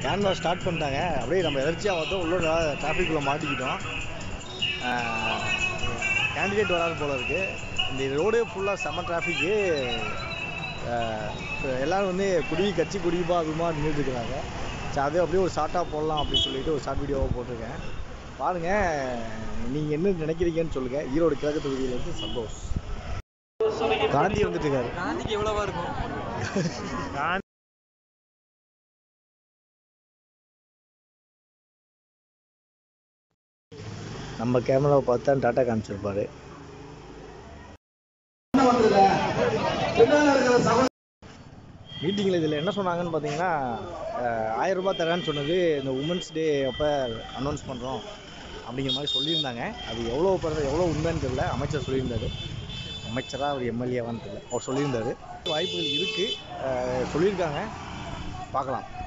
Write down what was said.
canvas start பண்ணிட்டாங்க அப்படியே நம்ம எதர்ச்சியாக பார்த்தோம் உள்ள டிராஃபிக்குள்ளே மாட்டிக்கிட்டோம் கேண்டிடேட் வராது போல இருக்கு இந்த ரோடே ஃபுல்லாக செம்ம டிராஃபிக்கு எல்லோரும் வந்து குடி கட்சி குடிப்பா அதுமா நின்றுட்டுருக்குறாங்க சரி அதே அப்படியே ஒரு ஷார்ட்டாக போடலாம் அப்படின்னு சொல்லிட்டு ஒரு ஷார்ட் வீடியோவாக போட்டிருக்கேன் பாருங்கள் நீங்கள் என்ன நினைக்கிறீங்கன்னு சொல்லுங்கள் ஈரோடு கிழக்கு தொகுதியிலேருந்து சந்தோஷ் காந்தி வந்துட்டு இருக்காரு காந்திக்கு எவ்வளவா இருக்கும் நம்ம கேமராவை பார்த்தா டாட்டா காமிச்சிருப்பாரு மீட்டிங்கில் இதில் என்ன சொன்னாங்கன்னு பார்த்தீங்கன்னா அஹ், ஆயிரம் ரூபாய் தரேன்னு சொன்னது இந்த உமன்ஸ் டே அப்போ அனௌன்ஸ் பண்ணுறோம் அப்படிங்கிற மாதிரி சொல்லியிருந்தாங்க அது எவ்வளோ பரவ எவ்வளோ உண்மைன்னு தெரியல அமைச்சர் சொல்லியிருந்தாரு அமைச்சராக அவர் எம்எல்ஏவான்னு தெரியல அவர் சொல்லியிருந்தாரு வாய்ப்புகள் இருக்குது சொல்லியிருக்காங்க பார்க்கலாம்